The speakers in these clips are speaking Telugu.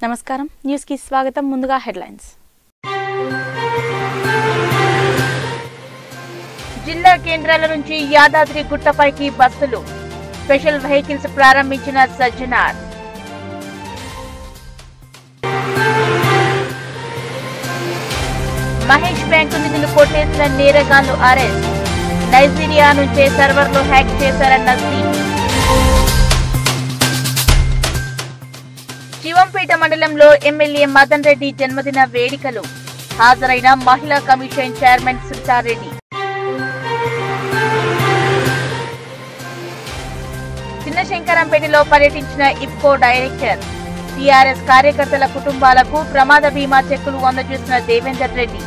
నమస్కారం న్యూస్ కి స్వాగతం ముందుగా హెడ్లైన్స్ జిల్లా కేంద్రాల నుంచి యాదాద్రి గుట్టపైకి బస్సులు స్పెషల్ వెహికల్స్ ప్రారంభించిన సజ్జనార్ మహేష్ బ్యాంకు నిధులు కొట్టేసిన నేరగాళ్లు అరెస్ట్ నైజీరియా నుంచే సర్వర్లు హ్యాక్ చేశారన్న సిపి శివంపేట మండలంలో ఎమ్మెల్యే మదన్ రెడ్డి జన్మదిన వేడుకలు హాజరైన మహిళా కమిషన్ చైర్మన్ సుతారెడ్డి చిన్నశంకరంపేటలో పర్యటించిన ఇఫ్కో డైరెక్టర్ టీఆర్ఎస్ కార్యకర్తల కుటుంబాలకు ప్రమాద బీమా చెక్కులు అందజేసిన దేవేందర్ రెడ్డి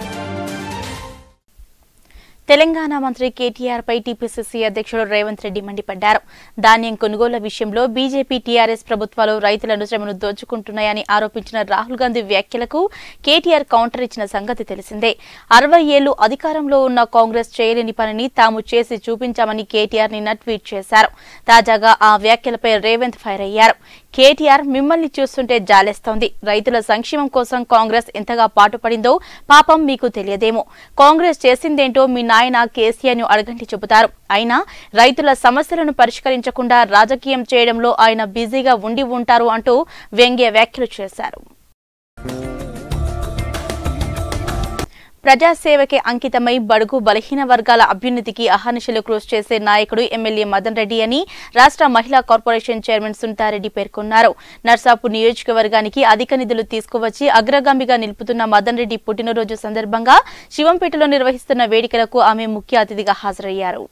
తెలంగాణ మంత్రి కేటీఆర్ పై టీపీసీసీ అధ్యక్షుడు రేవంత్ రెడ్డి మండిపడ్డారు ధాన్యం కొనుగోలు విషయంలో బీజేపీ టీఆర్ఎస్ ప్రభుత్వాలు రైతుల శ్రమను దోచుకుంటున్నాయని ఆరోపించిన రాహుల్ గాంధీ వ్యాఖ్యలకు కేటీఆర్ కౌంటర్ ఇచ్చిన సంగతి తెలిసిందే అరవై ఏళ్లు అధికారంలో ఉన్న కాంగ్రెస్ చేయలేని పనిని తాము చేసి చూపించామని కేటీఆర్ నిన్న ట్వీట్ చేశారు తాజాగా ఆ వ్యాఖ్యలపై రేవంత్ ఫైర్ అయ్యారు కేటీఆర్ మిమ్మల్ని చూస్తుంటే జాలేస్తోంది రైతుల సంక్షేమం కోసం కాంగ్రెస్ ఎంతగా పాటుపడిందో పాపం మీకు తెలియదేమో కాంగ్రెస్ చేసిందేంటో మీ నాయన కేసీఆర్ ను అడగంటి చెబుతారు అయినా రైతుల సమస్యలను పరిష్కరించకుండా రాజకీయం చేయడంలో ఆయన బిజీగా ఉండి ఉంటారు అంటూ వ్యంగ్య వ్యాఖ్యలు చేశారు ప్రజాసేవకి అంకితమై బడుగు బలహీన వర్గాల అభ్యున్నతికి అహర్నిశలు కృషి చేసే నాయకుడు ఎమ్మెల్యే మదన్ రెడ్డి అని రాష్ట్ర మహిళా కార్పొరేషన్ చైర్మన్ సునీతారెడ్డి పేర్కొన్నారు నర్సాపూర్ నియోజకవర్గానికి అధిక నిధులు తీసుకువచ్చి అగ్రగామిగా నిలుపుతున్న మదన్ రెడ్డి పుట్టినరోజు సందర్భంగా శివంపేటలో నిర్వహిస్తున్న వేడుకలకు ఆమె ముఖ్య అతిథిగా హాజరయ్యారు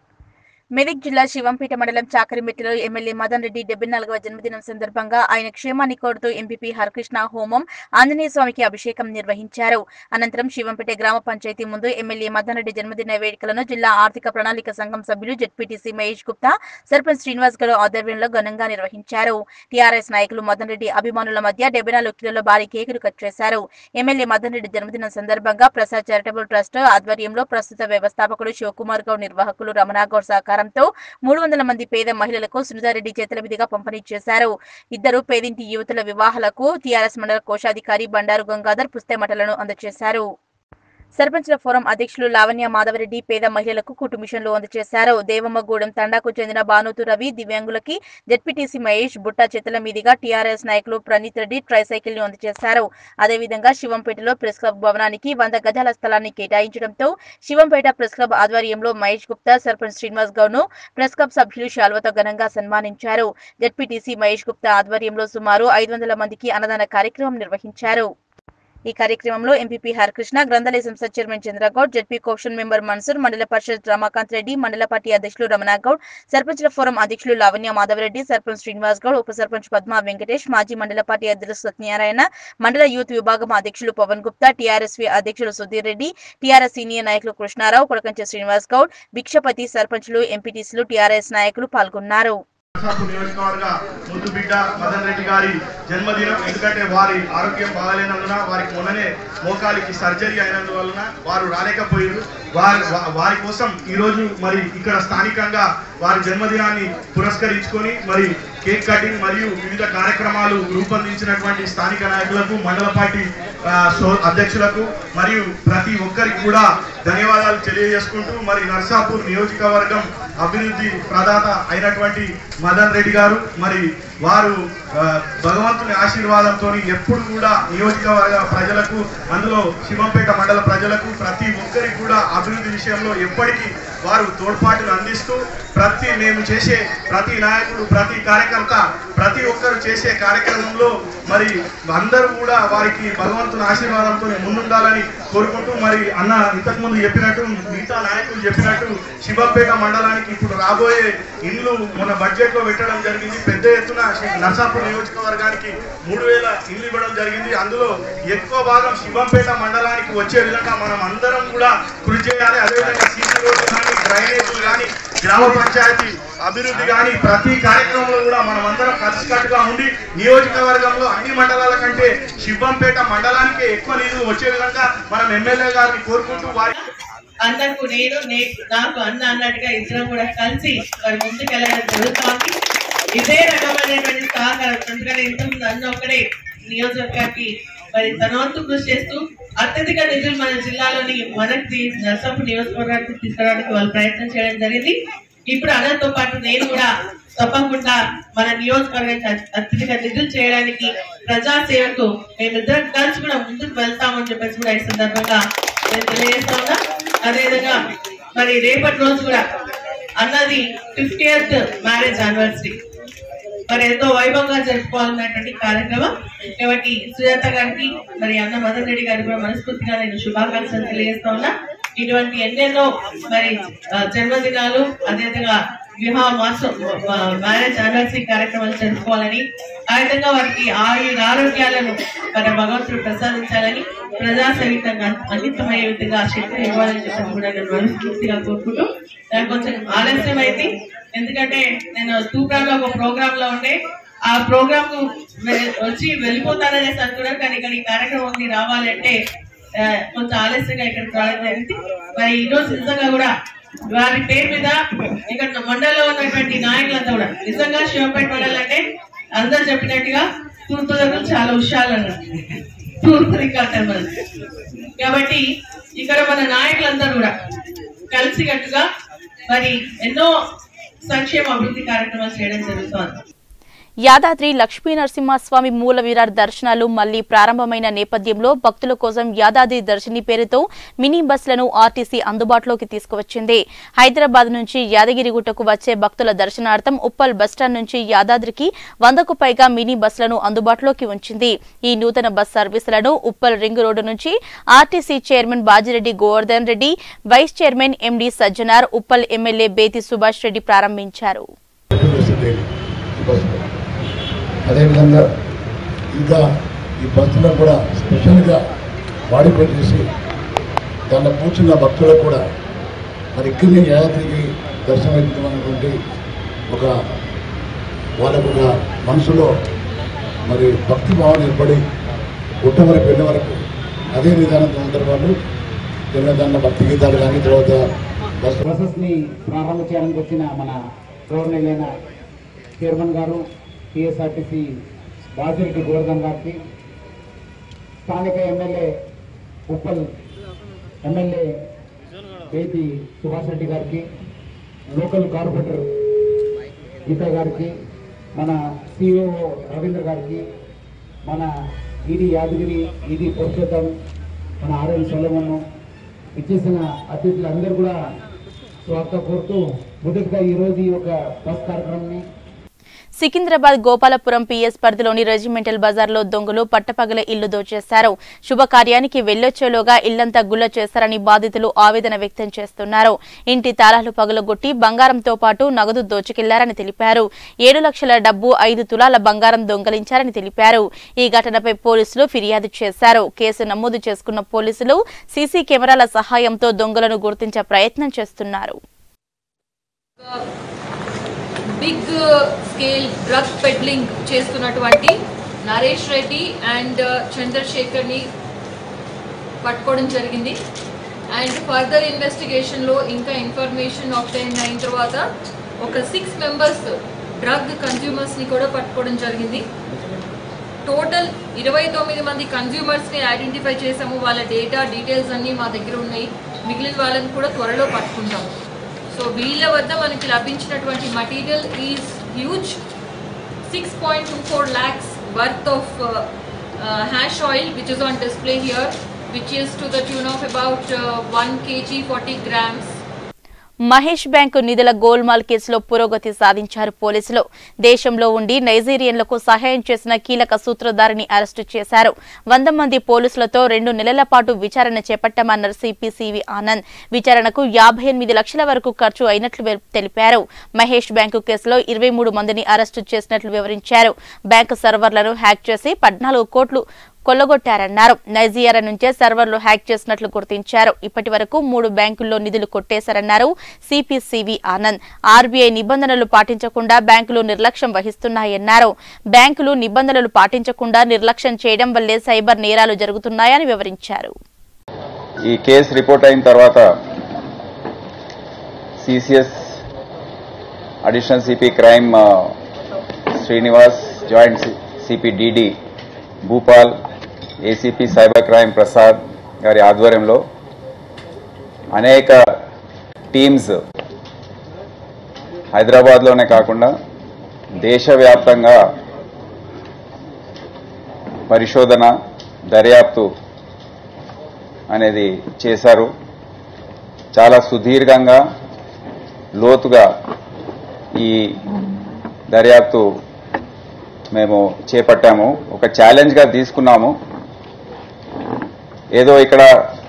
మెదక్ జిల్లా శివంపేట మండలం చాకరిమెట్టిలో ఎమ్మెల్యే మదన్ రెడ్డి డెబ్బై నాలుగవ జన్మదినం సందర్భంగా ఆయన క్షేమాన్ని కోరుతూ ఎంపీపీ హరకృష్ణ హోమం ఆంజనేయ స్వామికి అభిషేకం నిర్వహించారు అనంతరం శివంపేట గ్రామ పంచాయతీ ముందు ఎమ్మెల్యే మదన్ రెడ్డి జన్మదిన వేడుకలను జిల్లా ఆర్థిక ప్రణాళిక సంఘం సభ్యులు జెడ్పీటీసీ మహేష్ గుప్తా సర్పంచ్ శ్రీనివాస్ గౌడ్ ఆధ్వర్యంలో ఘనంగా నిర్వహించారు టీఆర్ఎస్ నాయకులు మదన్ రెడ్డి అభిమానుల మధ్య డెబ్బై నాలుగు కిలోల భారీ కేకులు కట్ చేశారు ఎమ్మెల్యే మదన్ రెడ్డి జన్మదినం సందర్భంగా ప్రసాద్ చారిటబుల్ ట్రస్ట్ ఆధ్వర్యంలో ప్రస్తుత వ్యవస్థాపకుడు శివకుమార్ గౌడ్ నిర్వాహకులు రమణాగౌడ్ సహకారంతో మూడు వందల మంది పేద మహిళలకు సునీతారెడ్డి చేతుల మీదుగా పంపిణీ చేశారు ఇద్దరు పేదింటి యువతుల వివాహాలకు టీఆర్ఎస్ మండల కోశాధికారి బండారు గంగాధర్ పుస్తెమటలను అందజేశారు సర్పంచ్ల ఫోరం అధ్యక్షులు లావణ్య మాధవరెడ్డి పేద మహిళలకు కుటు మిషన్లు అందజేశారు దేవమ్మగూడెం తండాకు చెందిన బానోతు రవి దివ్యాంగులకి జెడ్పీటీసీ మహేష్ బుట్టా చేతుల మీదుగా టీఆర్ఎస్ నాయకులు ప్రణీత్ రెడ్డి ట్రైసైకిల్ ను అందజేశారు అదేవిధంగా శివంపేటలో ప్రెస్ క్లబ్ భవనానికి వంద గజాల స్థలాన్ని కేటాయించడంతో శివంపేట ప్రెస్ క్లబ్ ఆధ్వర్యంలో మహేష్ గుప్తా సర్పంచ్ శ్రీనివాస్ గౌడ్ ను ప్రెస్ క్లబ్ సభ్యులు శాల్వతో ఘనంగా సన్మానించారు జెడ్పీటీసీ మహేష్ గుప్తా ఆధ్వర్యంలో సుమారు ఐదు వందల మందికి అన్నదాన కార్యక్రమం నిర్వహించారు ఈ కార్యక్రమంలో ఎంపీపీ హరికృష్ణ గ్రంథాలయ సంస్థ chairman Chandragoud ZP cooption member Mansoor మండల పరిషత్ రమాకాంత్ రెడ్డి మండల పార్టీ అధ్యక్షులు రమణాగౌడ్ సర్పంచ్ల ఫోరం అధ్యక్షులు లావణ్య మాధవరెడ్డి సర్పంచ్ శ్రీనివాస్ గౌడ్ ఉప సర్పంచ్ పద్మా వెంకటేష్ మాజీ మండల పార్టీ అధ్యక్షులు సత్యనారాయణ మండల యూత్ విభాగం అధ్యక్షులు పవన్ గుప్తా టీఆర్ఎస్వి అధ్యక్షులు సుధీర్ రెడ్డి టీఆర్ఎస్ సీనియర్ నాయకులు కృష్ణారావు కొడకంచె శ్రీనివాస్ గౌడ్ భిక్షపతి సర్పంచ్లు ఎంపీటీసీలు టీఆర్ఎస్ నాయకులు పాల్గొన్నారు నరసాపూర్ నియోజకవర్గ ముద్దు బిడ్డ మదన్ రెడ్డి గారి జన్మదినం ఎందుకంటే వారి ఆరోగ్యం బాగాలేనందున వారికి మొన్ననే మోకాలికి సర్జరీ అయినందువలన వారు రాలేకపోయారు వారి వా- వారి కోసం ఈరోజు మరి ఇక్కడ స్థానికంగా వారి జన్మదినాన్ని పురస్కరించుకొని మరి కేక్ కటింగ్ మరియు వివిధ కార్యక్రమాలు రూపొందించినటువంటి స్థానిక నాయకులకు మండల పార్టీ ఆ, సో- అధ్యక్షులకు మరియు ప్రతి ఒక్కరికి కూడా ధన్యవాదాలు తెలియజేసుకుంటూ మరి నర్సాపూర్ నియోజకవర్గం అభివృద్ధి ప్రదాత అయినటువంటి మదన్ రెడ్డి గారు మరి వారు ఆ, భగవంతుని ఆశీర్వాదంతో ఎప్పుడు కూడా నియోజకవర్గ ప్రజలకు అందులో శివంపేట మండల ప్రజలకు ప్రతి ఒక్కరికి కూడా అభివృద్ధి విషయంలో ఎప్పటికీ వారు తోడ్పాటును అందిస్తూ ప్రతి మేము చేసే ప్రతి నాయకుడు ప్రతి కార్యకర్త ప్రతి ఒక్కరు చేసే కార్యక్రమంలో మరి అందరూ కూడా వారికి భగవంతుని ఆశీర్వాదంతో ముందుండాలని కోరుకుంటూ మరి అన్న ఇంతకుముందు చెప్పినట్టు మిగతా నాయకులు చెప్పినట్టు శివంపేట మండలానికి ఇప్పుడు రాబోయే ఇండ్లు మన బడ్జెట్ లో పెట్టడం జరిగింది పెద్ద ఎత్తున శి- నర్సాపూర్ నియోజకవర్గానికి మూడు వేల ఇండ్లు ఇవ్వడం జరిగింది అందులో ఎక్కువ భాగం శివంపేట మండలానికి వచ్చే విధంగా మనం అందరం కూడా కృషి చేయాలి అదేవిధంగా సీసీ రోడ్లు కానీ డ్రైనేజీలు కానీ గ్రామ పంచాయతీ అభివృద్ధి కానీ ప్రతి కార్యక్రమంలో కూడా మనం అందరం కలిసికట్టుగా ఉండి నియోజకవర్గంలో అన్ని మండలాల కంటే శివంపేట మండలానికి ఎక్కువ నిధులు వచ్చే విధంగా మనం ఎమ్మెల్యే గారిని కోరుకుంటూ వారి అన్నకు నేను నే- నాకు అన్న అన్నట్టుగా ఇద్దరం కూడా కలిసి మరి ముందుకెళ్ళడం జరుగుతోంది ఇదే రకమైనటువంటి సహకారం ఎందుకంటే ఇంతకుముందు అన్న ఒక్కడే నియోజకవర్గానికి మరి తన వంతు కృషి చేస్తూ అత్యధిక నిధులు మన జిల్లాలోని మనకి నర్సాపు నియోజకవర్గానికి తీసుకురావడానికి వాళ్ళు ప్రయత్నం చేయడం జరిగింది ఇప్పుడు అనంతో పాటు నేను కూడా తప్పకుండా మన నియోజకవర్గానికి అత్- అత్యధిక నిధులు చేయడానికి ప్రజా సేవకు మేమిద్దరం కలిసి కూడా ముందుకు వెళ్తామని చెప్పేసి కూడా ఈ సందర్భంగా నేను తెలియజేస్తా ఉన్నా అదేవిధంగా మరి రేపటి రోజు కూడా అన్నది ఫిఫ్టీయత్ మ్యారేజ్ యానివర్సరీ మరి ఎంతో వైభవంగా జరుపుకోవాలన్నటువంటి కార్యక్రమం కాబట్టి సుజాత గారికి మరి అన్న మదన్ రెడ్డి గారికి కూడా మనస్ఫూర్తిగా నేను శుభాకాంక్షలు తెలియజేస్తా ఉన్నా ఇటువంటి ఎన్నెన్నో మరి ఆ, జన్మదినాలు అదేవిధంగా వివాహ మాసం మ్యారేజ్ యానివర్సరీ కార్యక్రమాలు జరుపుకోవాలని ఆ విధంగా వారికి ఆయుర ఆరోగ్యాలను మరి భగవంతుడు ప్రసాదించాలని ప్రజా సహితంగా అంకితమయ్యే విధంగా ఆ శక్తిని ఇవ్వాలని చెప్పి కూడా నేను మనస్ఫూర్తిగా కోరుకుంటూ నాకు కొంచెం ఆలస్యం అయింది ఎందుకంటే నేను తూప్రాలో ఒక ప్రోగ్రామ్ లో ఉండే ఆ ప్రోగ్రామ్ కు వె- వచ్చి వెళ్ళిపోతాననేసి అనుకున్నాను కానీ ఇక్కడ ఈ కార్యక్రమం ఉంది రావాలంటే ఆ, కొంచెం ఆలస్యంగా ఇక్కడికి రావడం జరిగింది మరి ఈ రోజు నిజంగా కూడా వారి పేరు మీద ఇక్కడ మండలంలో ఉన్నటువంటి నాయకులంతా కూడా నిజంగా శివపేట మండలం అంటే అందరు చెప్పినట్టుగా తూర్పు దగ్గర చాలా హుషాలు అన్నారు తూర్పు రికార్డు మనది కాబట్టి ఇక్కడ మన నాయకులందరూ కూడా కలిసికట్టుగా మరి ఎన్నో సంక్షేమ అభివృద్ధి కార్యక్రమాలు చేయడం జరుగుతోంది యాదాద్రి లక్ష్మీ నరసింహస్వామి మూల విరాట్ దర్శనాలు మళ్లీ ప్రారంభమైన నేపథ్యంలో భక్తుల కోసం యాదాద్రి దర్శిని పేరుతో మినీ బస్సులను ఆర్టీసీ అందుబాటులోకి తీసుకువచ్చింది హైదరాబాద్ నుంచి యాదగిరిగుట్టకు వచ్చే భక్తుల దర్శనార్థం ఉప్పల్ బస్టాండ్ నుంచి యాదాద్రికి వందకు పైగా మినీ బస్సులను అందుబాటులోకి ఉంచింది ఈ నూతన బస్ సర్వీసులను ఉప్పల్ రింగ్ రోడ్డు నుంచి RTC chairman Bajireddy Govardhan Reddy vice chairman MD Sajjanar Uppal MLA Bethi Subhash Reddy ప్రారంభించారు వస్తుంది ఈ బస్సులో అదేవిధంగా ఇంకా ఈ బస్సులో కూడా స్పెషల్గా మాడిఫై చేసి దాంట్లో కూర్చున్న భక్తులకు కూడా మరి ఇక్కడిని యాత్రికి దర్శనమిద్దామన్నటువంటి ఒక వాళ్ళకు ఒక మనసులో మరి భక్తి భావన ఏర్పడి పుట్ట వరకు వెళ్ళే వరకు అదే విధానంతో ఉంటారు వాళ్ళు వెళ్ళిన దాంట్లో భక్తి గీతాలు కానీ తర్వాత బస్సు ప్రాసెస్ ని ప్రారంభం చేయడానికి వచ్చిన మన గవర్నర్ చైర్మన్ గారు టిఎస్ఆర్టీసీ బాజిరెడ్డి గోవర్ధన్ గారికి స్థానిక ఎమ్మెల్యే ఉప్పల్ ఎమ్మెల్యే బేతి సుభాష్ రెడ్డి గారికి లోకల్ కార్పొరేటర్ గీత గారికి మన సిఓ రవీంద్ర గారికి మన ఈడీ యాదగిరి ఈడీ పురుషోత్తం మన ఆర్ఎల్ సొలమన్ను ఇచ్చేసిన అతిథులందరూ కూడా స్వాగతం కోరుతూ మొదటిగా ఈరోజు ఈ యొక్క బస్ కార్యక్రమాన్ని సికింద్రాబాద్ గోపాలపురం పిఎస్ పరిధిలోని రెజిమెంటల్ బజార్లో దొంగలు పట్టపగల ఇల్లు దోచేశారు శుభకార్యానికి వెళ్లొచ్చేలోగా ఇల్లంతా గుల్ల చేశారని బాధితులు ఆవేదన వ్యక్తం చేస్తున్నారు ఇంటి తాళాలు పగులగొట్టి బంగారంతో పాటు నగదు దోచుకెళ్లారని తెలిపారు ఏడు లక్షల డబ్బు ఐదు తులాల బంగారం దొంగలించారని తెలిపారు ఈ ఘటనపై పోలీసులు ఫిర్యాదు చేశారు కేసు నమోదు చేసుకున్న పోలీసులు సీసీ కెమెరాల సహాయంతో దొంగలను గుర్తించే ప్రయత్నం చేస్తున్నారు బిగ్ స్కేల్ డ్రగ్ పెడ్లింగ్ చేస్తున్నటువంటి నరేష్ రెడ్డి అండ్ చంద్రశేఖర్ని పట్టుకోవడం జరిగింది అండ్ ఫర్దర్ ఇన్వెస్టిగేషన్లో ఇంకా ఇన్ఫర్మేషన్ ఆప్టైన్ అయిన తర్వాత ఒక సిక్స్ మెంబర్స్ డ్రగ్ కన్జ్యూమర్స్ని కూడా పట్టుకోవడం జరిగింది టోటల్ ఇరవై తొమ్మిది మంది కన్జ్యూమర్స్ని ఐడెంటిఫై చేసాము వాళ్ళ డేటా డీటెయిల్స్ అన్నీ మా దగ్గర ఉన్నాయి మిగిలిన వాళ్ళని కూడా త్వరలో పట్టుకుంటాము సో వీళ్ళ వద్ద మనకి లభించినటువంటి material is huge six point two four lakhs worth of hash oil which is on display here which is to the tune of about one kg forty grams Mahesh bank నిధుల గోల్మాల్ కేసులో పురోగతి సాధించారు పోలీసులు దేశంలో ఉండి నైజీరియన్లకు సహాయం చేసిన కీలక సూత్రధారిని అరెస్టు చేశారు వంద మంది పోలీసులతో రెండు నెలల పాటు విచారణ చేపట్టామన్నారు సిపి సివి ఆనంద్ విచారణకు యాభై ఎనిమిది లక్షల వరకు ఖర్చు అయినట్లు వె- తెలిపారు మహేష్ బ్యాంకు కేసులో ఇరవై మూడు మందిని అరెస్టు చేసినట్లు వివరించారు బ్యాంకు సర్వర్లను హ్యాక్ చేసి పద్నాలుగు కోట్లు కొల్లగొట్టారన్నారు నైజీరియా నుంచే సర్వర్లు హ్యాక్ చేసినట్లు గుర్తించారు ఇప్పటి వరకు మూడు బ్యాంకుల్లో నిధులు కొట్టేశారన్నారు సిపిసివి ఆనంద్ ఆర్బీఐ నిబంధనలు పాటించకుండా బ్యాంకులు నిర్లక్ష్యం వహిస్తున్నాయన్నారు బ్యాంకులు నిబంధనలు పాటించకుండా నిర్లక్ష్యం చేయడం వల్లే సైబర్ నేరాలు జరుగుతున్నాయని వివరించారు ఈ కేసు రిపోర్ట్ అయిన తర్వాత సిసిఎస్ అడిషనల్ సిపి క్రైమ్ ఆ, Srinivas joint CP DD Bhupal ACP cyber crime Prasad గారి ఆధ్వర్యంలో అనేక టీమ్స్ హైదరాబాద్లోనే కాకుండా దేశవ్యాప్తంగా పరిశోధన దర్యాప్తు అనేది చేశారు చాలా సుదీర్ఘంగా లోతుగా ఈ దర్యాప్తు మేము చేపట్టాము ఒక ఛాలెంజ్గా తీసుకున్నాము ఏదో ఇక్కడ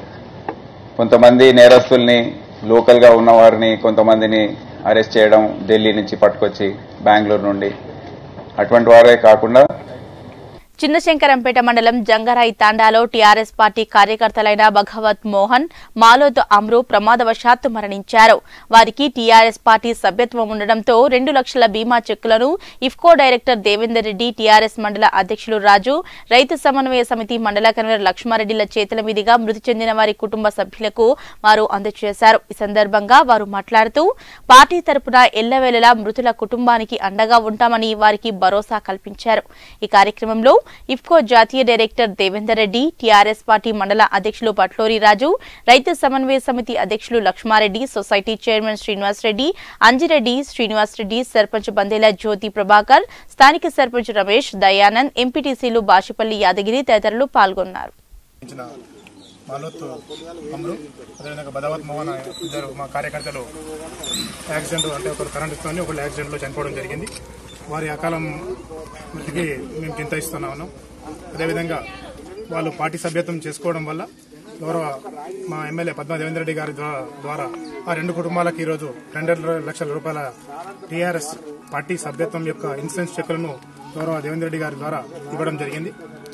కొంతమంది నేరస్తుల్ని లోకల్గా ఉన్నవారిని కొంతమందిని అరెస్ట్ చేయడం ఢిల్లీ నుంచి పట్టుకొచ్చి బెంగళూరు నుండి అటువంటి వారే కాకుండా చిన్నశంకరంపేట మండలం జంగరాయి తాండాలో టీఆర్ఎస్ పార్టీ కార్యకర్తలైన భగవత్ మోహన్ మాలోద్ అమ్రు ప్రమాదవశాత్తు మరణించారు వారికి టీఆర్ఎస్ పార్టీ సభ్యత్వం ఉండడంతో రెండు లక్షల బీమా చెక్కులను ఇఫ్కో డైరెక్టర్ దేవేందర్ రెడ్డి టీఆర్ఎస్ మండల అధ్యక్షులు రాజు రైతు సమన్వయ సమితి మండల కన్వీనర్ లక్ష్మారెడ్డిల చేతుల మీదుగా మృతి చెందిన వారి కుటుంబ సభ్యులకు వారు అందజేశారు ఈ సందర్భంగా వారు మాట్లాడుతూ పార్టీ తరపున ఎల్లవేళలా మృతుల కుటుంబానికి అండగా ఉంటామని వారికి భరోసా కల్పించారు ఈ కార్యక్రమంలో ఇఫ్కో జాతీయ director Devender Reddy TRS party మండల అధ్యక్షులు పట్లూరి రాజు రైతు సమన్వయ సమితి అధ్యక్షులు లక్ష్మారెడ్డి సొసైటీ చైర్మన్ శ్రీనివాస్ రెడ్డి అంజిరెడ్డి శ్రీనివాస్ రెడ్డి సర్పంచ్ బందేల జ్యోతి ప్రభాకర్ స్థానిక సర్పంచ్ రమేష్ దయానంద్ ఎంపీటీసీలు బాషిపల్లి యాదగిరి తదితరులు పాల్గొన్నారు ఇచ్చిన మాలోత్ అమ్రు అదేవిధంగా బదావత్ మోహన్ ఇద్దరు మా కార్యకర్తలు యాక్సిడెంట్ అంటే ఒకరు కరెంట్ ఇస్తుంది ఒకరు యాక్సిడెంట్లో చనిపోవడం జరిగింది వారి అకాలం మృతికి మేము చింతిస్తున్నా ఉన్నాం అదేవిధంగా వాళ్ళు పార్టీ సభ్యత్వం చేసుకోవడం వల్ల గౌరవ మా ఎమ్మెల్యే పద్మా దేవేంద్ర రెడ్డి గారి ద్వా- ద్వారా ఆ రెండు కుటుంబాలకు ఈరోజు రెండు లక్షల రూపాయల టీఆర్ఎస్ పార్టీ సభ్యత్వం యొక్క ఇన్సూరెన్స్ చెక్కులను గౌరవ దేవేంద్ర రెడ్డి గారి ద్వారా ఇవ్వడం జరిగింది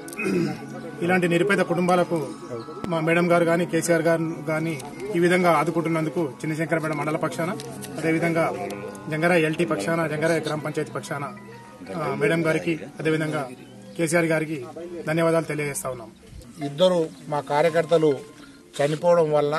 ఇలాంటి నిరుపేద కుటుంబాలకు మా మేడం గారు కానీ కేసీఆర్ గారు కానీ ఈ విధంగా ఆదుకుంటున్నందుకు చిన్నశంకరపేట మండల పక్షాన అదేవిధంగా జంగరాయ్ ఎల్టీ పక్షాన జంగరాయ్ గ్రామ పంచాయతీ పక్షాన ఆ, మేడం గారికి అదేవిధంగా కేసీఆర్ గారికి ధన్యవాదాలు తెలియజేస్తా ఉన్నాం ఇద్దరు మా కార్యకర్తలు చనిపోవడం వల్ల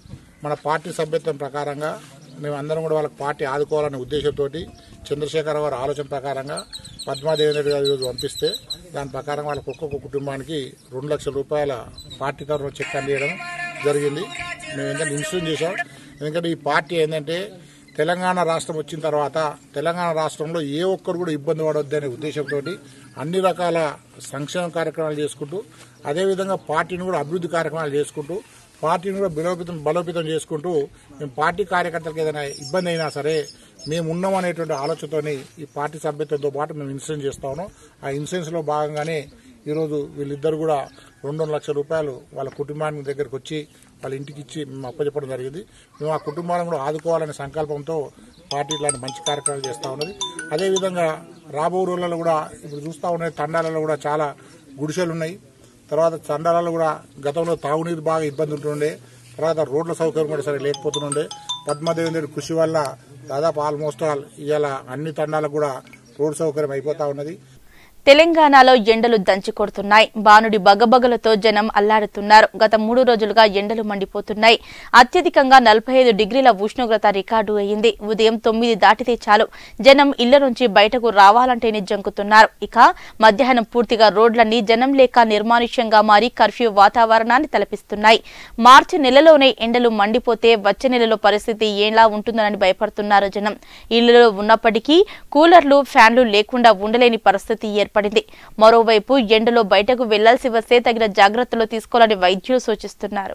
మన పార్టీ సభ్యత్వం ప్రకారంగా మేమందరం కూడా వాళ్ళకి పార్టీ ఆదుకోవాలనే ఉద్దేశంతో చంద్రశేఖర్ గారి ఆలోచన ప్రకారంగా పద్మాదేవేంద్ర గారు ఈరోజు పంపిస్తే దాని ప్రకారం వాళ్ళకి ఒక్కొక్క కుటుంబానికి రెండు లక్షల రూపాయల పార్టీ తరఫున చెక్ అందియడం జరిగింది మేము ఏంటంటే ఇన్సూరెన్స్ చేశాం ఎందుకంటే ఈ పార్టీ ఏంటంటే తెలంగాణ రాష్ట్రం వచ్చిన తర్వాత తెలంగాణ రాష్ట్రంలో ఏ ఒక్కరు కూడా ఇబ్బంది పడొద్దు అనే ఉద్దేశంతో అన్ని రకాల సంక్షేమ కార్యక్రమాలు చేసుకుంటూ అదేవిధంగా పార్టీని కూడా అభివృద్ధి కార్యక్రమాలు చేసుకుంటూ పార్టీని కూడా బలోపేతం బలోపేతం చేసుకుంటూ మేము పార్టీ కార్యకర్తలకు ఏదైనా ఇబ్బంది అయినా సరే మేము ఉన్నాం అనేటువంటి ఆలోచనతోని ఈ పార్టీ సభ్యత్వంతో పాటు మేము ఇన్సూరెన్స్ చేస్తా ఉన్నాం ఆ ఇన్సూరెన్స్ లో భాగంగానే ఈరోజు వీళ్ళిద్దరు కూడా రెండు లక్షల రూపాయలు వాళ్ళ కుటుంబానికి దగ్గరకు వచ్చి వాళ్ళ ఇంటికి ఇచ్చి మేము అప్పచెప్పడం జరిగింది మేము ఆ కుటుంబాలను కూడా ఆదుకోవాలనే సంకల్పంతో పార్టీ ఇలాంటి మంచి కార్యక్రమాలు చేస్తూ ఉన్నది అదేవిధంగా రాబో రోజులలో కూడా ఇప్పుడు చూస్తూ ఉన్నాయి తండాలలో కూడా చాలా గుడిసెలు ఉన్నాయి తర్వాత తండాలలో కూడా గతంలో తాగునీరు బాగా ఇబ్బంది ఉంటుండే తర్వాత రోడ్ల సౌకర్యం కూడా సరే లేకపోతుండే పద్మదేవేంద్రుడి కృషి వల్ల దాదాపు ఆల్మోస్ట్ ఆల్ ఇవాళ అన్ని తండాలకు కూడా రోడ్ సౌకర్యం అయిపోతా ఉన్నది తెలంగాణలో ఎండలు దంచి కొడుతున్నాయి బానుడి బగబగలతో జనం అల్లాడుతున్నారు గత మూడు రోజులుగా ఎండలు మండిపోతున్నాయి అత్యధికంగా నలభై ఐదు డిగ్రీల ఉష్ణోగ్రత రికార్డు అయింది ఉదయం తొమ్మిది దాటితే చాలు జనం ఇళ్ల నుంచి బయటకు రావాలంటేనే జంకుతున్నారు ఇక మధ్యాహ్నం పూర్తిగా రోడ్లన్నీ జనం లేక నిర్మానుష్యంగా మారి కర్ఫ్యూ వాతావరణాన్ని తలపిస్తున్నాయి మార్చి నెలలోనే ఎండలు మండిపోతే వచ్చే నెలలో పరిస్థితి ఎలా ఉంటుందనని భయపడుతున్నారు జనం ఇళ్లలో ఉన్నప్పటికీ కూలర్లు ఫ్యాన్లు లేకుండా ఉండలేని పరిస్థితి ఏర్పడింది మరోవైపు ఎండలో బయటకు వెళ్లాల్సి వస్తే తగిన జాగ్రత్తలు తీసుకోవాలని వైద్యులు సూచిస్తున్నారు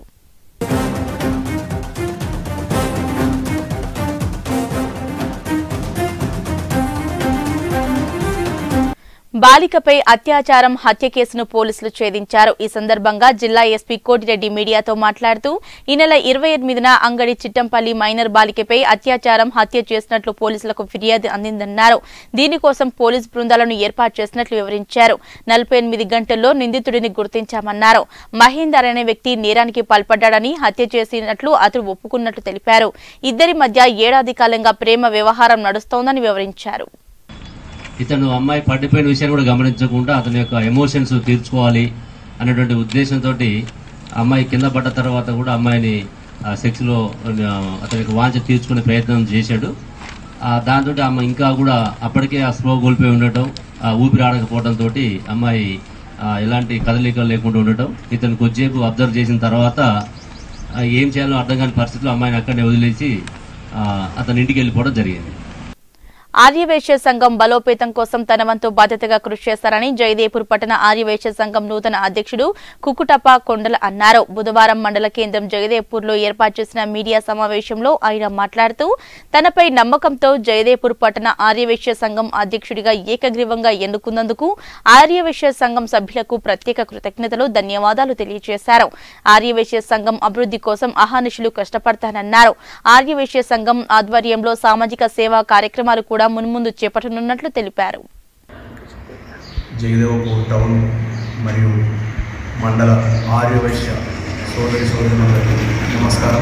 బాలికపై అత్యాచారం హత్య కేసును పోలీసులు ఛేదించారు ఈ సందర్భంగా జిల్లా ఎస్పీ కోటిరెడ్డి మీడియాతో మాట్లాడుతూ ఈ నెల ఇరవై ఎనిమిదిన అంగడి చిట్టంపల్లి మైనర్ బాలికపై అత్యాచారం హత్య చేసినట్లు పోలీసులకు ఫిర్యాదు అందిందన్నారు దీనికోసం పోలీస్ బృందాలను ఏర్పాటు చేసినట్లు వివరించారు నలభై ఎనిమిది గంటల్లో నిందితుడిని గుర్తించామన్నారు మహేందర్ అనే వ్యక్తి నేరానికి పాల్పడ్డాడని హత్య చేసినట్లు అతడు ఒప్పుకున్నట్లు తెలిపారు ఇద్దరి మధ్య ఏడాది కాలంగా ప్రేమ వ్యవహారం నడుస్తోందని వివరించారు ఇతను అమ్మాయి పడిపోయిన విషయాన్ని కూడా గమనించకుండా అతని యొక్క ఎమోషన్స్ తీర్చుకోవాలి అనేటువంటి ఉద్దేశంతో అమ్మాయి కింద పడ్డ తర్వాత కూడా అమ్మాయిని ఆ, సెక్స్లో ఆ, అతనికి వాంఛ తీర్చుకునే ప్రయత్నం చేశాడు ఆ, దాంతో ఆమె ఇంకా కూడా అప్పటికే ఆ స్లో కోల్పోయి ఉండటం ఆ ఊపిరి ఆడకపోవడంతో అమ్మాయి ఆ, ఎలాంటి కదలికలు లేకుండా ఉండటం ఇతను కొద్దిసేపు అబ్జర్వ్ చేసిన తర్వాత ఆ, ఏం చేయాలో అర్థం కాని పరిస్థితిలో అమ్మాయిని అక్కడనే వదిలేసి ఆ, అతని ఇంటికి వెళ్ళిపోవడం జరిగింది ఆర్యవైశ్య సంఘం బలోపేతం కోసం తన వంతు బాధ్యతగా కృషి చేస్తారని జయదేపూర్ పట్టణ ఆర్యవైశ్య సంఘం నూతన అధ్యక్షుడు కుకుటప్ప కొండల అన్నారు బుధవారం మండల కేంద్రం జయదేపూర్ లో ఏర్పాటు చేసిన మీడియా సమావేశంలో ఆయన మాట్లాడుతూ తనపై నమ్మకంతో జయదేపూర్ పట్టణ ఆర్యవైశ్య సంఘం అధ్యక్షుడిగా ఏకగ్రీవంగా ఎన్నుకున్నందుకు ఆర్యవైశ్య సంఘం సభ్యులకు ప్రత్యేక కృతజ్ఞతలు ధన్యవాదాలు తెలియజేశారు ఆర్యవైశ్య సంఘం అభివృద్ధి కోసం అహానిషులు కష్టపడతానన్నారు ఆర్యవైశ్య సంఘం ఆధ్వర్యంలో సామాజిక సేవా కార్యక్రమాలు కూడా మున్ముందు చేపట్టనున్నట్లు తెలిపారు జగదేవపూర్ టౌన్ మరియు మండల ఆర్యవైశ్య సోదరి సోదరులందరికీ నమస్కారం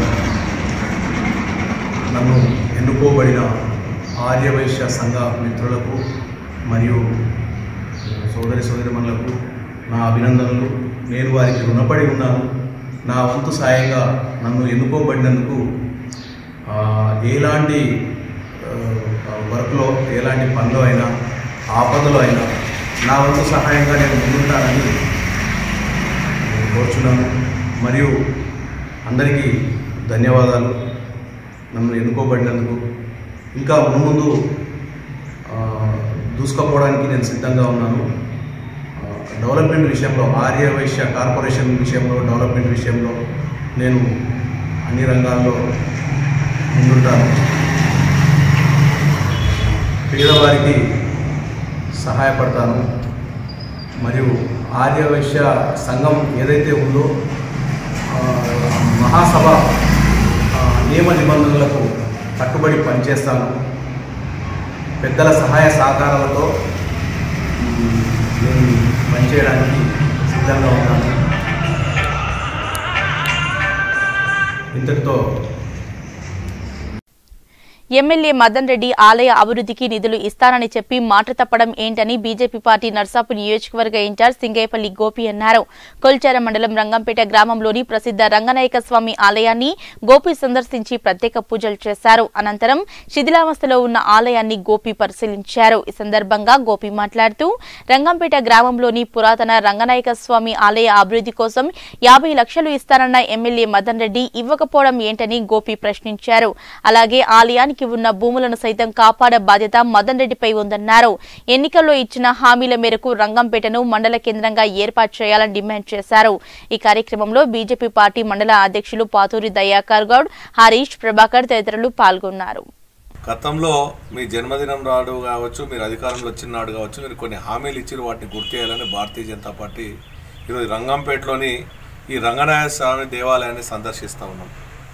నన్ను ఎన్నుకోబడిన ఆర్యవైశ్య సంఘ మిత్రులకు మరియు సోదరి సోదరిమణులకు నా అభినందనలు నేను వారికి రుణపడి ఉన్నాను నా వంతు సాయంగా నన్ను ఎన్నుకోబడినందుకు ఆ, ఎలాంటి ఆ, వర్క్లో ఎలాంటి పనిలో అయినా ఆపదలో అయినా నా వంతు సహాయంగా నేను ముందుంటానని నేను కోరుచున్నాను మరియు అందరికీ ధన్యవాదాలు నన్ను ఎన్నుకోబడినందుకు ఇంకా మున్ముందు ఆ, దూసుకుపోవడానికి నేను సిద్ధంగా ఉన్నాను ఆ, డెవలప్మెంట్ విషయంలో ఆర్య వైశ్య కార్పొరేషన్ విషయంలో డెవలప్మెంట్ విషయంలో నేను అన్ని రంగాల్లో ముందుంటాను పేదవారికి సహాయపడతాను మరియు ఆర్యవైశ్య సంఘం ఏదైతే ఉందో ఆ, మహాసభ ఆ, నియమ నిబంధనలకు కట్టుబడి పనిచేస్తాను పెద్దల సహాయ సహకారాలతో మ్, నేను పనిచేయడానికి సిద్ధంగా ఉన్నాను ఇంతటితో ఎమ్మెల్యే మదన్ రెడ్డి ఆలయ అభివృద్ధికి నిధులు ఇస్తానని చెప్పి మాట తప్పడం ఏంటని బీజేపీ పార్టీ నర్సాపు నియోజకవర్గ ఇన్ఛార్జ్ సింగేపల్లి గోపి అన్నారు కొల్చార మండలం రంగంపేట గ్రామంలోని ప్రసిద్ధ రంగనాయక స్వామి ఆలయాన్ని గోపి సందర్శించి ప్రత్యేక పూజలు చేశారు అనంతరం శిథిలావస్థలో ఉన్న ఆలయాన్ని గోపి పరిశీలించారు ఈ సందర్భంగా గోపి మాట్లాడుతూ రంగంపేట గ్రామంలోని పురాతన రంగనాయక స్వామి ఆలయ అభివృద్ధి కోసం యాభై లక్షలు ఇస్తానన్న ఎమ్మెల్యే మదన్ రెడ్డి ఇవ్వకపోవడం ఏంటని గోపి ప్రశ్నించారు అలాగే ఆలయానికి ఉన్న భూములను సైతం కాపాడే బాధ్యత మదన్ రెడ్డిపై ఉందన్నారు ఎన్నికల్లో ఇచ్చిన హామీల మేరకు రంగంపేటను మండల కేంద్రంగా ఏర్పాటు చేయాలని డిమాండ్ చేశారు ఈ కార్యక్రమంలో బీజేపీ పార్టీ మండల అధ్యక్షులు పాతూరి దయాకర్ గౌడ్ హరీష్ ప్రభాకర్ తదితరులు పాల్గొన్నారు గతంలో మీ జన్మదినం నాడు కావచ్చు మీరు అధికారంలో వచ్చిన నాడు కావచ్చు మీరు కొన్ని హామీలు ఇచ్చారు వాటిని గుర్తు చేయాలని భారతీయ జనతా పార్టీ ఈరోజు రంగంపేటలోని ఈ రంగనాయ స్వామి దేవాలయాన్ని సందర్శిస్తూ ఉన్నాం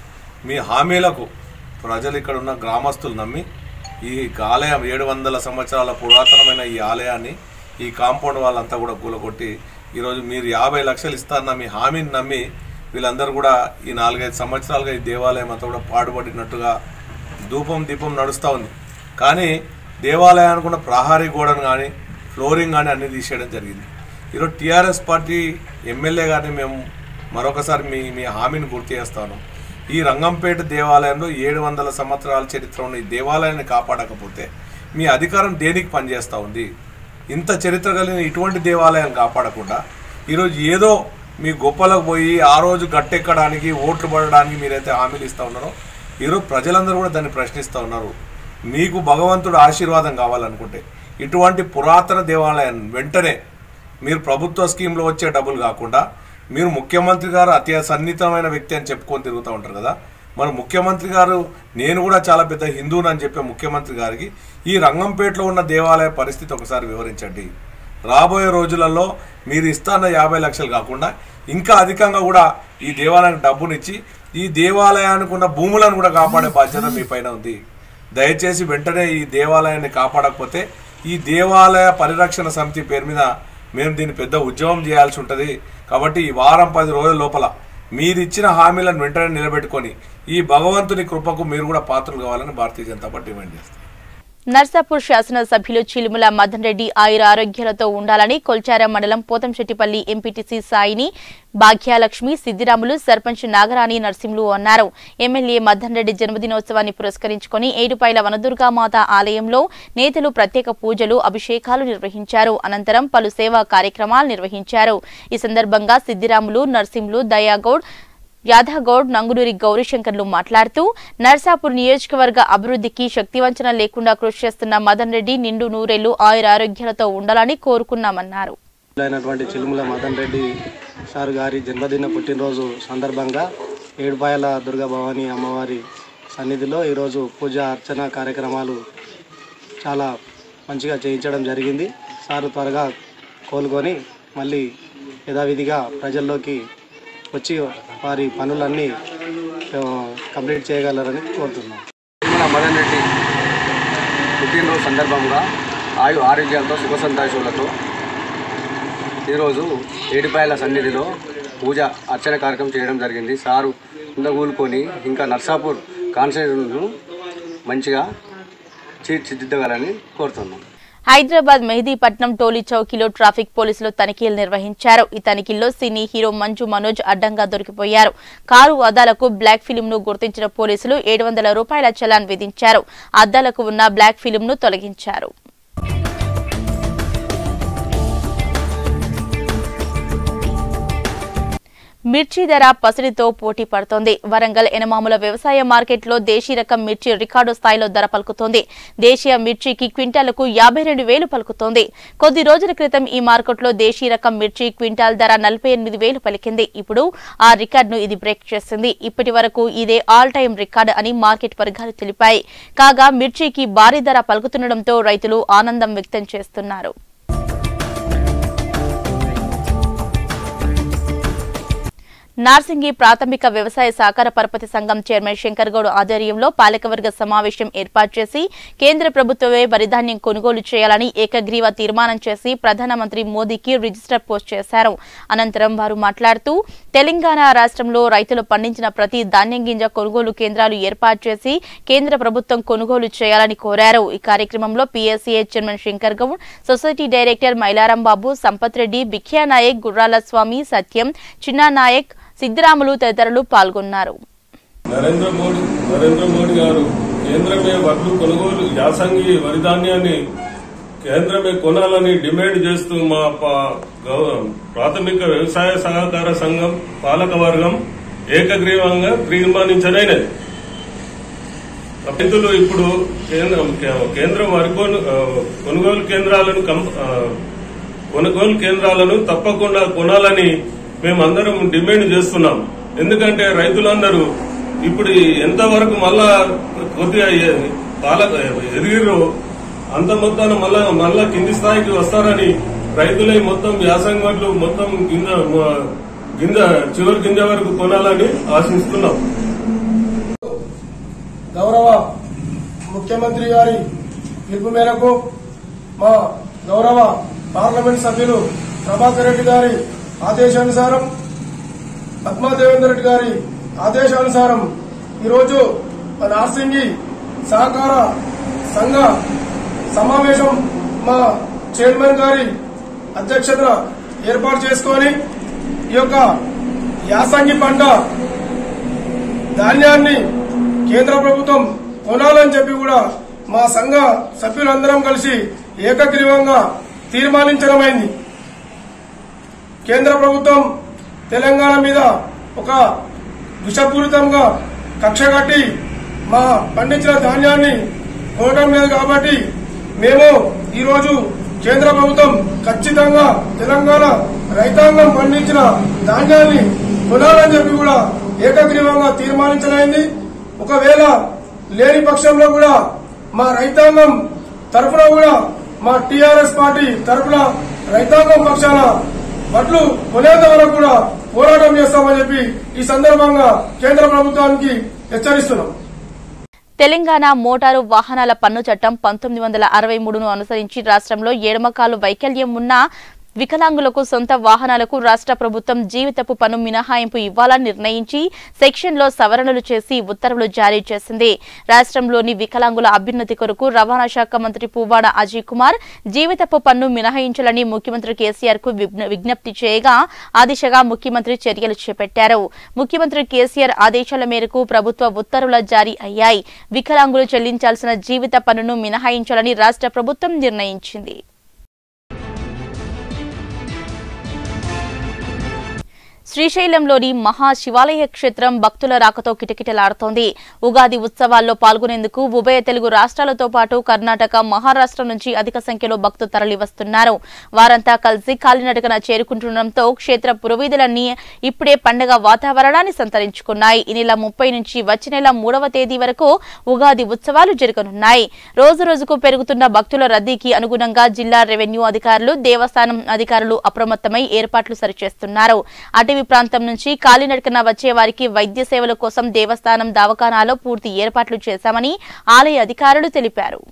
మీ హామీలకు ప్రజలు ఇక్కడ ఉన్న గ్రామస్తులు నమ్మి ఈ ఆలయం ఏడు వందల సంవత్సరాల పురాతనమైన ఈ ఆలయాన్ని ఈ కాంపౌండ్ వాళ్ళంతా కూడా కూలగొట్టి ఈరోజు మీరు యాభై లక్షలు ఇస్తారన్న మీ హామీని నమ్మి వీళ్ళందరూ కూడా ఈ నాలుగైదు సంవత్సరాలుగా ఈ దేవాలయం అంతా కూడా పాడుపడినట్టుగా ధూపం దీపం నడుస్తూ ఉంది కానీ దేవాలయానికి ఉన్న ప్రహారీ గోడను కానీ ఫ్లోరింగ్ కానీ అన్ని తీసేయడం జరిగింది ఈరోజు టీఆర్ఎస్ పార్టీ ఎమ్మెల్యే గారిని మేము మరొకసారి మీ మీ హామీని గుర్తు చేస్తాను ఈ రంగంపేట దేవాలయంలో ఏడు వందల సంవత్సరాల చరిత్ర ఉన్న ఈ దేవాలయాన్ని కాపాడకపోతే మీ అధికారం దేనికి పనిచేస్తూ ఉంది ఇంత చరిత్ర కలిగిన ఇటువంటి దేవాలయాన్ని కాపాడకుండా ఈరోజు ఏదో మీ గొప్పలకు పోయి ఆ రోజు గట్టెక్కడానికి ఓట్లు పడడానికి మీరైతే హామీలు ఇస్తూ ఉన్నారో ఈరోజు ప్రజలందరూ కూడా దాన్ని ప్రశ్నిస్తూ ఉన్నారు మీకు భగవంతుడు ఆశీర్వాదం కావాలనుకుంటే ఇటువంటి పురాతన దేవాలయాన్ని వెంటనే మీరు ప్రభుత్వ స్కీమ్లో వచ్చే డబ్బులు కాకుండా మీరు ముఖ్యమంత్రి గారు అతి సన్నిహితమైన వ్యక్తి అని చెప్పుకొని తిరుగుతూ ఉంటారు కదా మరి ముఖ్యమంత్రి గారు నేను కూడా చాలా పెద్ద హిందువుని అని చెప్పే ముఖ్యమంత్రి గారికి ఈ రంగంపేటలో ఉన్న దేవాలయ పరిస్థితి ఒకసారి వివరించండి రాబోయే రోజులలో మీరు ఇస్తాన్న యాభై లక్షలు కాకుండా ఇంకా అధికంగా కూడా ఈ దేవాలయానికి డబ్బునిచ్చి ఈ దేవాలయానికి ఉన్న భూములను కూడా కాపాడే బాధ్యత మీ పైన ఉంది దయచేసి వెంటనే ఈ దేవాలయాన్ని కాపాడకపోతే ఈ దేవాలయ పరిరక్షణ సమితి పేరు మీద మేము దీన్ని పెద్ద ఉద్యమం చేయాల్సి ఉంటుంది కాబట్టి ఈ వారం పది రోజుల లోపల మీరు ఇచ్చిన హామీలను వెంటనే నిలబెట్టుకొని ఈ భగవంతుని కృపకు మీరు కూడా పాత్రలు కావాలని భారతీయ జనతా పార్టీ డిమాండ్ చేస్తారు నర్సాపూర్ శాసనసభ్యులు చిలుముల మదన్ రెడ్డి ఆయుర ఆరోగ్యాలతో ఉండాలని కొల్చార మండలం పోతంశెట్టిపల్లి ఎంపీటీసీ సాయిని భాగ్యలక్ష్మి సిద్దిరాములు సర్పంచ్ నాగరాణి నర్సింహులు అన్నారు ఎమ్మెల్యే మదన్ రెడ్డి జన్మదినోత్సవాన్ని పురస్కరించుకుని ఏడుపాయల వనదుర్గామాత ఆలయంలో నేతలు ప్రత్యేక పూజలు అభిషేకాలు నిర్వహించారు అనంతరం పలు సేవా కార్యక్రమాలు నిర్వహించారు ఈ సందర్భంగా సిద్దిరాములు నర్సింహులు దయాగౌడ్ యాదగౌడ్ నంగునూరి గౌరీశంకర్లు మాట్లాడుతూ నర్సాపూర్ నియోజకవర్గ అభివృద్ధికి శక్తివంచన లేకుండా కృషి చేస్తున్న మదన్ రెడ్డి నిండు నూరేళ్లు ఆయుర ఆరోగ్యాలతో ఉండాలని కోరుకున్నామన్నారు అయినటువంటి చిలుముల మదన్ రెడ్డి సార్ గారి జన్మదిన పుట్టినరోజు సందర్భంగా ఏడుపాయల దుర్గా భవాని అమ్మవారి సన్నిధిలో ఈరోజు పూజ అర్చన కార్యక్రమాలు చాలా మంచిగా చేయించడం జరిగింది సార్ త్వరగా కోలుకొని మళ్ళీ యథావిధిగా ప్రజల్లోకి వచ్చి వారి పనులన్నీ ఆ, కంప్లీట్ చేయగలరని కోరుతున్నాం తిరుమల మదన్ రెడ్డి పుట్టినరోజు సందర్భంగా ఆయు ఆరోగ్యాలతో సుఖ సంతోషాలతో ఈరోజు ఏడుపాయల సన్నిధిలో పూజ అర్చన కార్యక్రమం చేయడం జరిగింది సారు కుందగూలుకొని ఇంకా నర్సాపూర్ కాన్స్టిట్యూన్ను మంచిగా తీర్చిదిద్దగలని కోరుతున్నాం హైదరాబాద్ మెహదీపట్నం టోలీ చౌకీలో ట్రాఫిక్ పోలీసులు తనిఖీలు నిర్వహించారు ఈ తనిఖీల్లో సినీ హీరో మంజు మనోజ్ అడ్డంగా దొరికిపోయారు కారు అద్దాలకు బ్లాక్ ఫిలిం ను గుర్తించిన పోలీసులు ఏడు వందల రూపాయల చలాన్ విధించారు అద్దాలకు ఉన్న బ్లాక్ ఫిలిం ను తొలగించారు మిర్చి ధర పసిడితో పోటీ పడుతోంది వరంగల్ ఎనమాముల వ్యవసాయ మార్కెట్లో దేశీ రకం మిర్చి రికార్డు స్థాయిలో ధర పలుకుతోంది దేశీయ మిర్చికి క్వింటాలకు యాభై రెండు వేలు పలుకుతోంది కొద్ది రోజుల క్రితం ఈ మార్కెట్లో దేశీ రకం మిర్చి క్వింటాల్ ధర నలభై ఎనిమిది వేలు పలికింది ఇప్పుడు ఆ రికార్డును ఇది బ్రేక్ చేసింది ఇప్పటి వరకు ఇదే ఆల్ టైం రికార్డు అని మార్కెట్ వర్గాలు తెలిపాయి కాగా మిర్చికి భారీ ధర పలుకుతుండటంతో రైతులు ఆనందం వ్యక్తం చేస్తున్నారు నార్సింగి ప్రాథమిక వ్యవసాయ సహకార పరపతి సంఘం చైర్మన్ శంకర్ గౌడ్ ఆధ్వర్యంలో పాలకవర్గ సమావేశం ఏర్పాటు చేసి కేంద్ర ప్రభుత్వమే వరిధాన్యం కొనుగోలు చేయాలని ఏకగ్రీవ తీర్మానం చేసి ప్రధానమంత్రి మోదీకి రిజిస్టర్ పోస్ట్ చేశారు అనంతరం వారు మాట్లాడుతూ తెలంగాణ రాష్ట్రంలో రైతులు పండించిన ప్రతి ధాన్యం గింజ కొనుగోలు కేంద్రాలు ఏర్పాటు చేసి కేంద్ర ప్రభుత్వం కొనుగోలు చేయాలని కోరారు ఈ కార్యక్రమంలో PSCA chairman Shankar Goud society director Mailaram Babu Sampath Reddy Bikhya Naik Gurrala Swamy సత్యం చిన్నా నాయక్ సిద్దిరాములు తదితరులు పాల్గొన్నారు నరేంద్ర మోడీ నరేంద్ర మోడీ గారు కేంద్రమే వడ్లు కొనుగోలు యాసంగి వరి ధాన్యాన్ని కేంద్రమే కొనాలని డిమాండ్ చేస్తూ మా పా- గౌ- ప్రాథమిక వ్యవసాయ సహకార సంఘం పాలక వర్గం ఏకగ్రీవంగా తీర్మానించనైనది రైతులు ఇప్పుడు కేంద్రం కేంద్రం వరి కొను- ఆ, కొనుగోలు కేంద్రాలను కం- ఆ, కొనుగోలు కేంద్రాలను తప్పకుండా కొనాలని మేమందరం డిమాండ్ చేస్తున్నాం ఎందుకంటే రైతులందరూ ఇప్పుడు ఎంతవరకు మళ్ళా కొద్దిగా ఎ- పాలక ఎదిగిరో అంత మొత్తాన మళ్ళా మళ్ళా కింది స్థాయికి వస్తారని రైతులే మొత్తం యాసంగి వడ్లు మొత్తం గింజ మ- గింజ చివరి గింజ వరకు కొనాలని ఆశిస్తున్నాం గౌరవ ముఖ్యమంత్రి గారి పిలుపు మేరకు మా గౌరవ పార్లమెంట్ సభ్యులు ప్రభాకర్ రెడ్డి గారి ఆదేశానుసారం పద్మాదేవేందర్ రెడ్డి గారి ఆదేశానుసారం ఈరోజు మన ఆర్సింగి సహకార సంఘ సమావేశం మా చైర్మన్ గారి అధ్యక్షతన ఏర్పాటు చేసుకొని ఈ యొక్క యాసంగి పంట ధాన్యాన్ని కేంద్ర ప్రభుత్వం కొనాలని చెప్పి కూడా మా సంఘ సభ్యులందరం కలిసి ఏకగ్రీవంగా తీర్మానించడమైంది కేంద్ర ప్రభుత్వం తెలంగాణ మీద ఒక విషపూరితంగా కక్ష కట్టి మా పండించిన ధాన్యాన్ని కొనడం లేదు కాబట్టి మేము ఈరోజు కేంద్ర ప్రభుత్వం ఖచ్చితంగా తెలంగాణ రైతాంగం పండించిన ధాన్యాన్ని కొనాలని చెప్పి కూడా ఏకగ్రీవంగా తీర్మానించడమైంది ఒకవేళ లేని పక్షంలో కూడా మా రైతాంగం తరఫున కూడా మా టీఆర్ఎస్ పార్టీ తరఫున రైతాంగం పక్షాన వడ్లు కొనేంత వరకు కూడా పోరాటం చేస్తామని చెప్పి ఈ సందర్భంగా కేంద్ర ప్రభుత్వానికి హెచ్చరిస్తున్నాం తెలంగాణ మోటారు వాహనాల పన్ను చట్టం పంతొమ్మిది వందల అరవై మూడును అనుసరించి రాష్ట్రంలో ఎడమకాలు వైకల్యం ఉన్న వికలాంగులకు సొంత వాహనాలకు రాష్ట్ర ప్రభుత్వం జీవితపు పన్ను మినహాయింపు ఇవ్వాలని నిర్ణయించి సెక్షన్లో సవరణలు చేసి ఉత్తర్వులు జారీ చేసింది రాష్ట్రంలోని వికలాంగుల అభ్యున్నతి కొరకు రవాణా శాఖ మంత్రి పువ్వాడ అజయ్ కుమార్ జీవితపు పన్ను మినహాయించాలని ముఖ్యమంత్రి కేసీఆర్ కు విజ్ఞప్తి చేయగా ఆ దిశగా ముఖ్యమంత్రి చర్యలు చేపట్టారు ముఖ్యమంత్రి కేసీఆర్ ఆదేశాల మేరకు ప్రభుత్వ ఉత్తర్వుల జారీ అయ్యాయి వికలాంగులు చెల్లించాల్సిన జీవిత పన్నును మినహాయించాలని రాష్ట్ర ప్రభుత్వం నిర్ణయించింది శ్రీశైలంలోని మహా శివాలయ క్షేత్రం భక్తుల రాకతో కిటకిటలాడుతోంది ఉగాది ఉత్సవాల్లో పాల్గొనేందుకు ఉభయ తెలుగు రాష్ట్రాలతో పాటు కర్ణాటక మహారాష్ట్ర నుంచి అధిక సంఖ్యలో భక్తులు తరలివస్తున్నారు వారంతా కలిసి కాలినడకన చేరుకుంటుండటంతో క్షేత్ర పురవీధులన్నీ ఇప్పుడే పండగ వాతావరణాన్ని సంతరించుకున్నాయి ఈ నెల ముప్పై నుంచి వచ్చే నెల మూడవ తేదీ వరకు ఉగాది ఉత్సవాలు జరగనున్నాయి రోజు రోజుకు పెరుగుతున్న భక్తుల రద్దీకి అనుగుణంగా జిల్లా రెవెన్యూ అధికారులు దేవస్థానం అధికారులు అప్రమత్తమై ఏర్పాట్లు సరిచేస్తున్నారు అటవీ ప్రాంతం నుంచి కాలినడకన వచ్చే వారికి వైద్య సేవల కోసం దేవస్థానం దవాఖానాలో పూర్తి ఏర్పాట్లు చేశామని ఆలయ అధికారులు తెలిపారు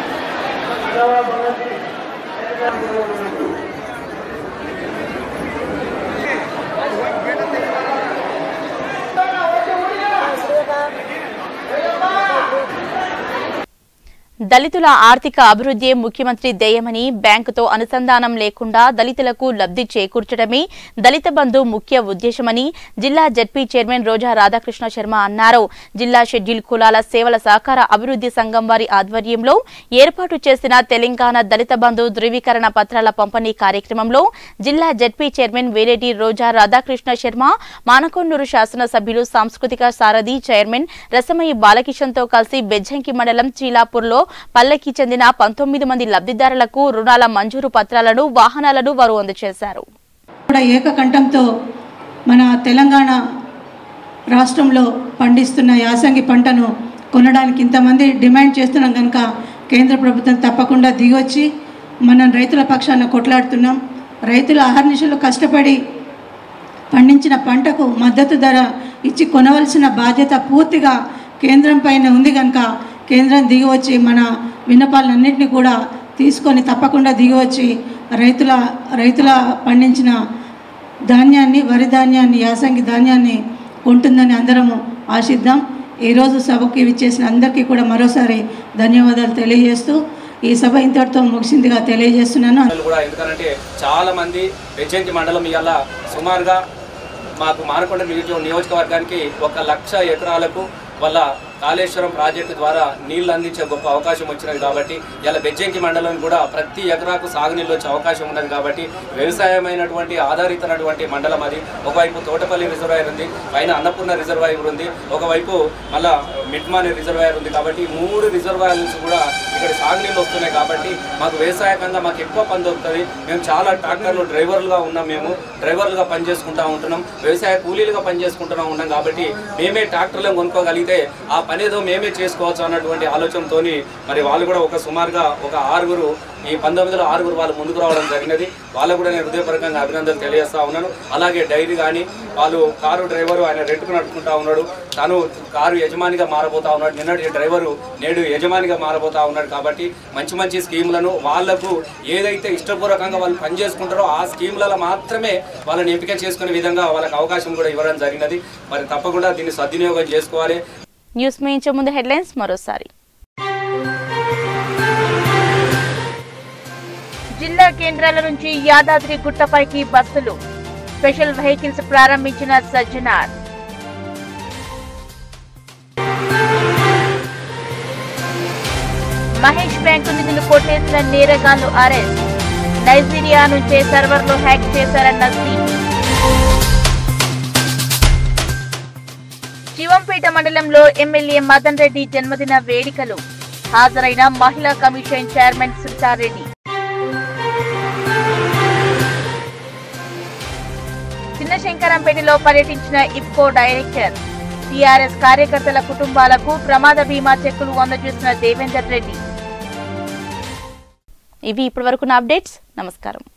దళితుల ఆర్థిక అభివృద్ధి ముఖ్యమంత్రి ధ్యేయమని బ్యాంకుతో అనుసంధానం లేకుండా దళితులకు లబ్ధి చేకూర్చడమే దళిత బంధు ముఖ్య ఉద్దేశమని జిల్లా జడ్పీ చైర్మన్ రోజా రాధాకృష్ణ శర్మ అన్నారు జిల్లా షెడ్యూల్ కులాల సేవల సహకార అభివృద్ధి సంఘం వారి ఆధ్వర్యంలో ఏర్పాటు చేసిన తెలంగాణ దళిత బంధు ధృవీకరణ పత్రాల పంపిణీ కార్యక్రమంలో జిల్లా జడ్పీ చైర్మన్ వేలేటి రోజా రాధాకృష్ణ శర్మ మానకొండూరు శాసనసభ్యులు సాంస్కృతిక సారథి చైర్మన్ రసమయ్య బాలకిషన్ తో కలిసి బెజ్జంకి మండలం చీలాపూర్లో పల్లెకి చెందిన పంతొమ్మిది మంది లబ్ధిదారులకు రుణాల మంజూరు పత్రాలను వాహనాలను వారు అందజేశారు కూడా ఏకకంఠంతో మన తెలంగాణ రాష్ట్రంలో పండిస్తున్న యాసంగి పంటను కొనడానికి ఇంతమంది డిమాండ్ చేస్తున్నాం కనుక కేంద్ర ప్రభుత్వం తప్పకుండా దిగొచ్చి మనం రైతుల పక్షాన కొట్లాడుతున్నాం రైతులు అహర్నిశలు కష్టపడి పండించిన పంటకు మద్దతు ధర ఇచ్చి కొనవలసిన బాధ్యత పూర్తిగా కేంద్రం పైన ఉంది కనుక కేంద్రం దిగివచ్చి మన విన్నపాలన్నింటినీ కూడా తీసుకొని తప్పకుండా దిగివచ్చి రైతుల రైతుల పండించిన ధాన్యాన్ని వరి ధాన్యాన్ని యాసంగి ధాన్యాన్ని ఉంటుందని అందరము ఆశిద్దాం ఈరోజు సభకి విచ్చేసిన అందరికీ కూడా మరోసారి ధన్యవాదాలు తెలియజేస్తూ ఈ సభ ఇంతటితో ముగిసిందిగా తెలియజేస్తున్నాను కూడా ఎందుకంటే చాలా మంది బెజ్జంకి మండలం ఇవాళ సుమారుగా మాకు మానకొండ నియోజక నియోజకవర్గానికి ఒక లక్ష ఎకరాలకు వాళ్ళ కాళేశ్వరం ప్రాజెక్టు ద్వారా నీళ్లు అందించే గొప్ప అవకాశం వచ్చినది కాబట్టి ఇలా బెజ్జంకి మండలం కూడా ప్రతి ఎకరాకు సాగునీళ్ళు వచ్చే అవకాశం ఉన్నది కాబట్టి వ్యవసాయమైనటువంటి ఆధారితమైనటువంటి మండలం అది ఒకవైపు తోటపల్లి రిజర్వాయర్ ఉంది పైన అన్నపూర్ణ రిజర్వాయర్ ఉంది ఒకవైపు మళ్ళా మిట్మాని రిజర్వాయర్ ఉంది కాబట్టి ఈ మూడు రిజర్వాయర్ నుంచి కూడా ఇక్కడ సాగునీళ్ళు వస్తున్నాయి కాబట్టి మాకు వ్యవసాయకంగా మాకు ఎక్కువ పని దొరుకుతుంది మేము చాలా ట్రాక్టర్లు డ్రైవర్లుగా ఉన్నాం మేము డ్రైవర్లుగా పనిచేసుకుంటా ఉంటున్నాం వ్యవసాయ కూలీలుగా పనిచేసుకుంటున్నా ఉన్నాం కాబట్టి మేమే ట్రాక్టర్లను కొనుక్కోగలిగితే ఆ పని ఏదో మేమే చేసుకోవచ్చు అన్నటువంటి ఆలోచనతో మరి వాళ్ళు కూడా ఒక సుమారుగా ఒక ఆరుగురు ఈ పంతొమ్మిదిలో ఆరుగురు వాళ్ళు ముందుకు రావడం జరిగినది వాళ్ళకు కూడా నేను హృదయపూర్వకంగా అభినందనలు తెలియజేస్తా ఉన్నాను అలాగే డైరీ కానీ వాళ్ళు కారు డ్రైవరు ఆయన రెంట్కు నడుపుకుంటా ఉన్నాడు తను కారు యజమానిగా మారబోతా ఉన్నాడు నిన్నటి డ్రైవరు నేడు యజమానిగా మారబోతా ఉన్నాడు కాబట్టి మంచి మంచి స్కీములను వాళ్లకు ఏదైతే ఇష్టపూర్వకంగా వాళ్ళు పనిచేసుకుంటారో ఆ స్కీములలో మాత్రమే వాళ్ళని ఎంపిక చేసుకునే విధంగా వాళ్ళకి అవకాశం కూడా ఇవ్వడం జరిగినది మరి తప్పకుండా దీన్ని సద్వినియోగం చేసుకోవాలి న్యూస్ ముగించే ముందు హెడ్లైన్స్ మరోసారి జిల్లా కేంద్రాల నుంచి యాదాద్రి గుట్టపైకి బస్సులు స్పెషల్ వెహికల్స్ ప్రారంభించిన సజ్జనార్ మహేష్ బ్యాంకు నిధులు కొట్టేసిన నేరగాళ్లు అరెస్ట్ నైజీరియా నుంచే సర్వర్లు హ్యాక్ చేశారన్న సిపి శివంపేట మండలంలో ఎమ్మెల్యే మదన్ రెడ్డి జన్మదిన వేడుకలు హాజరైన మహిళా కమిషన్ చైర్మన్ సుతారెడ్డి చిన్నశంకరంపేటలో పర్యటించిన ఇఫ్కో డైరెక్టర్ టీఆర్ఎస్ కార్యకర్తల కుటుంబాలకు ప్రమాద బీమా చెక్కులు అందజేసిన దేవేందర్ రెడ్డి ఇవి ఇప్పటివరకు నా అప్డేట్స్ నమస్కారం